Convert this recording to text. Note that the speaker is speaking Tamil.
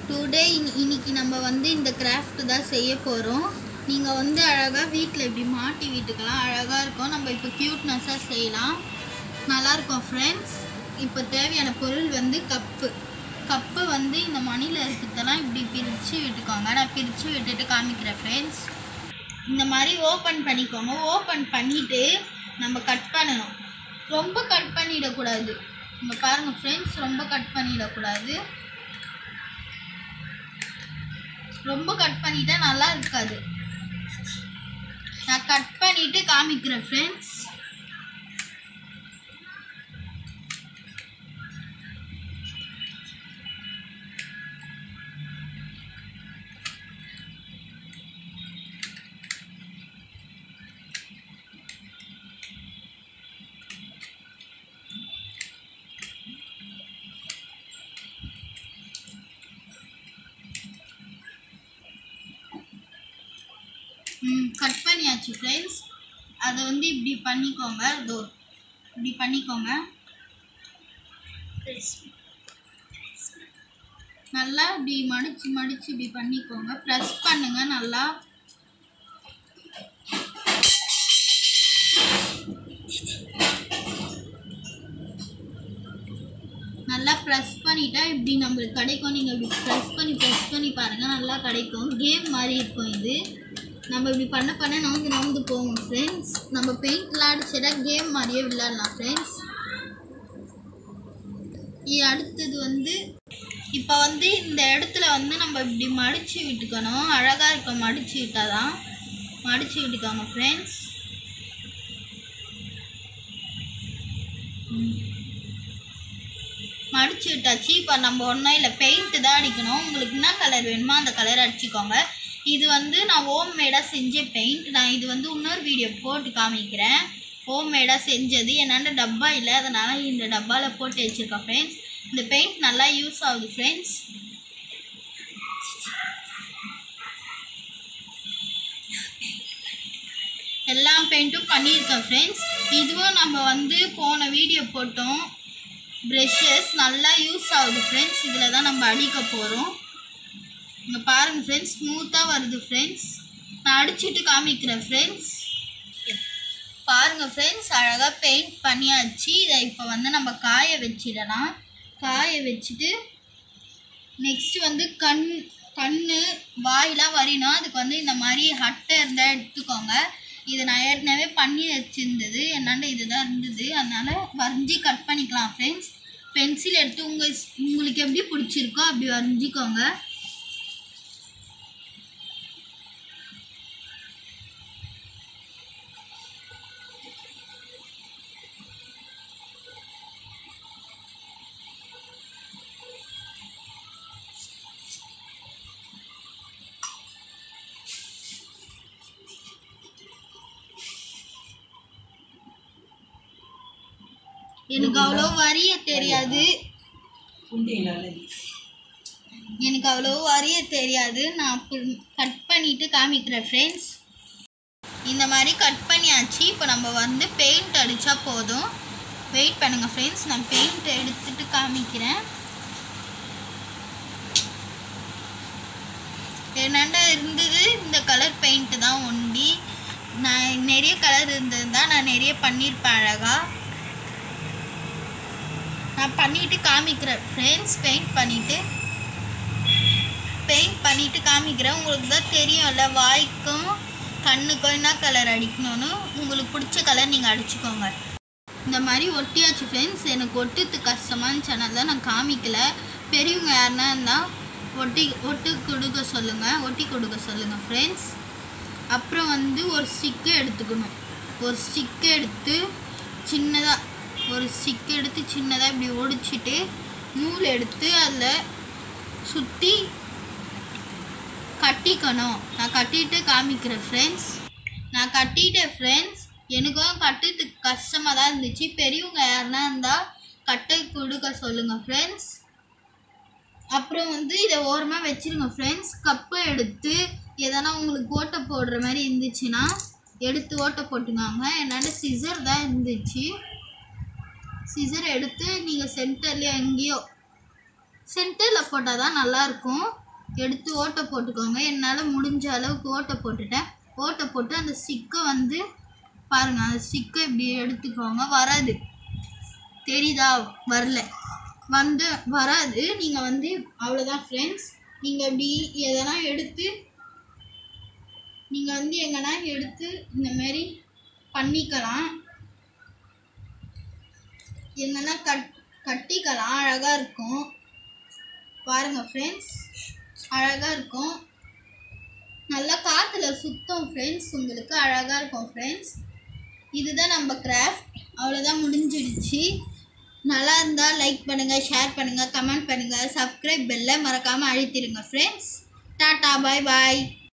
டுடே இன்னைக்கு நம்ம வந்து இந்த கிராஃப்ட் தான் செய்ய போகிறோம் நீங்கள் வந்து அழகாக வீட்டில் இப்படி மாட்டி வீட்டுக்கலாம் அழகாக இருக்கும் நம்ம இப்போ க்யூட்னஸாக செய்யலாம் நல்லாயிருக்கும் ஃப்ரெண்ட்ஸ் இப்போ தேவையான பொருள் வந்து கப்பு கப்பு வந்து இந்த மணியில் இருக்கிறதெல்லாம் இப்படி பிரித்து விட்டுக்கோங்க நான் பிரித்து விட்டுட்டு காமிக்கிறேன் ஃப்ரெண்ட்ஸ் இந்த மாதிரி ஓப்பன் பண்ணிக்கோங்க ஓப்பன் பண்ணிவிட்டு நம்ம கட் பண்ணணும் ரொம்ப கட் பண்ணிடக்கூடாது நம்ம பாருங்கள் ஃப்ரெண்ட்ஸ் ரொம்ப கட் பண்ணிடக்கூடாது ரொம்ப கட் பண்ணிட்டா நல்லா இருக்காது நான் கட் பண்ணிட்டு காமிக்கிறேன் ஃப்ரெண்ட்ஸ் ம் கட் பண்ணியாச்சு ஃப்ரெண்ட்ஸ் அதை வந்து இப்படி பண்ணிக்கோங்க இதோ இப்படி பண்ணிக்கோங்க நல்லா இப்படி மடிச்சு மடிச்சு இப்படி பண்ணிக்கோங்க ப்ரெஸ் பண்ணுங்க நல்லா நல்லா ப்ரெஸ் பண்ணிட்டா இப்படி நம்மளுக்கு கிடைக்கும் நீங்கள் இப்படி ப்ரெஸ் பண்ணி ப்ரெஸ் பண்ணி பாருங்கள் நல்லா கிடைக்கும் கேம் மாதிரி இருக்கும் இது நம்ம இப்படி பண்ண பண்ண நவுந்து நவுந்து போவோம் ஃப்ரெண்ட்ஸ் நம்ம பெயிண்ட்லாம் அடிச்சிட்டா கேம் மாதிரியே விளையாடலாம் ஃப்ரெண்ட்ஸ் அடுத்தது வந்து இப்போ வந்து இந்த இடத்துல வந்து நம்ம இப்படி மடித்து விட்டுக்கணும் அழகாக இருக்கும் மடித்து விட்டால் தான் மடித்து விட்டுக்கோங்க ஃப்ரெண்ட்ஸ் மடிச்சு விட்டாச்சு இப்போ நம்ம ஒன்றும் இல்லை பெயிண்ட் தான் அடிக்கணும் உங்களுக்கு என்ன கலர் வேணுமோ அந்த கலர் அடிச்சுக்கோங்க இது வந்து நான் ஹோம் மேடாக செஞ்ச பெயிண்ட் நான் இது வந்து இன்னொரு வீடியோ போட்டு காமிக்கிறேன் ஹோம் மேடாக செஞ்சது என்னாண்ட டப்பா இல்லை அதனால் இந்த டப்பாவில் போட்டு வச்சுருக்கேன் ஃப்ரெண்ட்ஸ் இந்த பெயிண்ட் நல்லா யூஸ் ஆகுது ஃப்ரெண்ட்ஸ் எல்லா பெயிண்ட்டும் பண்ணியிருக்கேன் ஃப்ரெண்ட்ஸ் இதுவும் நம்ம வந்து போன வீடியோ போட்டோம் ப்ரெஷ்ஷஸ் நல்லா யூஸ் ஆகுது ஃப்ரெண்ட்ஸ் இதில் தான் நம்ம அடிக்க போகிறோம் இங்கே பாருங்கள் ஃப்ரெண்ட்ஸ் ஸ்மூத்தாக வருது ஃப்ரெண்ட்ஸ் நான் அடிச்சுட்டு காமிக்கிறேன் ஃப்ரெண்ட்ஸ் பாருங்கள் ஃப்ரெண்ட்ஸ் அழகாக பெயிண்ட் பண்ணியாச்சு இதை இப்போ வந்து நம்ம காய வச்சிடலாம் காய வச்சுட்டு நெக்ஸ்ட் வந்து கண் கண் வாயெலாம் வரையணும் அதுக்கு வந்து இந்த மாதிரி அட்டை இருந்தால் எடுத்துக்கோங்க இது நான் ஏற்கனவே பண்ணி வச்சுருந்தது என்னாண்ட இதுதான் இருந்தது அதனால் வரைஞ்சி கட் பண்ணிக்கலாம் ஃப்ரெண்ட்ஸ் பென்சில் எடுத்து உங்கள் உங்களுக்கு எப்படி பிடிச்சிருக்கோ அப்படி வரைஞ்சிக்கோங்க எனக்கு அவ்வளோ வரைய தெரியாது எனக்கு அவ்வளோ வரைய தெரியாது நான் கட் பண்ணிட்டு காமிக்கிறேன் ஃப்ரெண்ட்ஸ் இந்த மாதிரி கட் பண்ணியாச்சு இப்போ நம்ம வந்து பெயிண்ட் அடித்தா போதும் வெயிட் பண்ணுங்கள் ஃப்ரெண்ட்ஸ் நான் பெயிண்ட் எடுத்துட்டு காமிக்கிறேன் என்னாண்ட இருந்தது இந்த கலர் பெயிண்ட் தான் ஒண்டி நான் நிறைய கலர் இருந்தது தான் நான் நிறைய பண்ணியிருப்பேன் அழகாக நான் பண்ணிட்டு காமிக்கிறேன் ஃப்ரெண்ட்ஸ் பெயிண்ட் பண்ணிட்டு பெயிண்ட் பண்ணிட்டு காமிக்கிறேன் உங்களுக்கு தான் தெரியும்ல வாய்க்கும் கண்ணுக்கும் என்ன கலர் அடிக்கணும்னு உங்களுக்கு பிடிச்ச கலர் நீங்கள் அடிச்சுக்கோங்க இந்த மாதிரி ஒட்டியாச்சு ஃப்ரெண்ட்ஸ் எனக்கு ஒட்டுறது கஷ்டமான சேனல் தான் நான் காமிக்கல பெரியவங்க யாருன்னா இருந்தால் ஒட்டி ஒட்டு கொடுக்க சொல்லுங்கள் ஒட்டி கொடுக்க சொல்லுங்கள் ஃப்ரெண்ட்ஸ் அப்புறம் வந்து ஒரு ஸ்டிக்கு எடுத்துக்கணும் ஒரு ஸ்டிக்கு எடுத்து சின்னதாக ஒரு ஸ்டிக் எடுத்து சின்னதாக இப்படி ஒடிச்சிட்டு நூல் எடுத்து அதில் சுற்றி கட்டிக்கணும் நான் கட்டிட்டு காமிக்கிறேன் ஃப்ரெண்ட்ஸ் நான் கட்டிட்டேன் ஃப்ரெண்ட்ஸ் எனக்கும் கட்டுறதுக்கு கஷ்டமாக தான் இருந்துச்சு பெரியவங்க யாருன்னா இருந்தால் கட்டை கொடுக்க சொல்லுங்கள் ஃப்ரெண்ட்ஸ் அப்புறம் வந்து இதை ஓரமாக வச்சிருங்க ஃப்ரெண்ட்ஸ் கப்பை எடுத்து எதனா உங்களுக்கு ஓட்டை போடுற மாதிரி இருந்துச்சுன்னா எடுத்து ஓட்டை போட்டுக்காங்க என்னாண்ட சிசர் தான் இருந்துச்சு சிசர் எடுத்து நீங்கள் சென்டர்லேயே எங்கேயோ சென்டரில் போட்டால் தான் நல்லாயிருக்கும் எடுத்து ஓட்டை போட்டுக்கோங்க என்னால் முடிஞ்ச அளவுக்கு ஓட்டை போட்டுட்டேன் ஓட்டை போட்டு அந்த ஸ்டிக்கை வந்து பாருங்கள் அந்த ஸ்டிக்கை இப்படி எடுத்துக்கோங்க வராது தெரியுதா வரல வந்து வராது நீங்கள் வந்து அவ்வளோதான் ஃப்ரெண்ட்ஸ் நீங்கள் இப்படி எதனா எடுத்து நீங்கள் வந்து எங்கன்னா எடுத்து இந்த மாதிரி பண்ணிக்கலாம் எங்கன்னா கட் கட்டிக்கலாம் அழகாக இருக்கும் பாருங்கள் ஃப்ரெண்ட்ஸ் அழகாக இருக்கும் நல்லா காற்றுல சுத்தம் ஃப்ரெண்ட்ஸ் உங்களுக்கு அழகாக இருக்கும் ஃப்ரெண்ட்ஸ் இதுதான் நம்ம கிராஃப்ட் அவ்வளோதான் முடிஞ்சிடுச்சு நல்லா இருந்தால் லைக் பண்ணுங்கள் ஷேர் பண்ணுங்கள் கமெண்ட் பண்ணுங்கள் சப்ஸ்கிரைப் பெல்லை மறக்காமல் அழுத்திடுங்க ஃப்ரெண்ட்ஸ் டாட்டா பாய் பாய்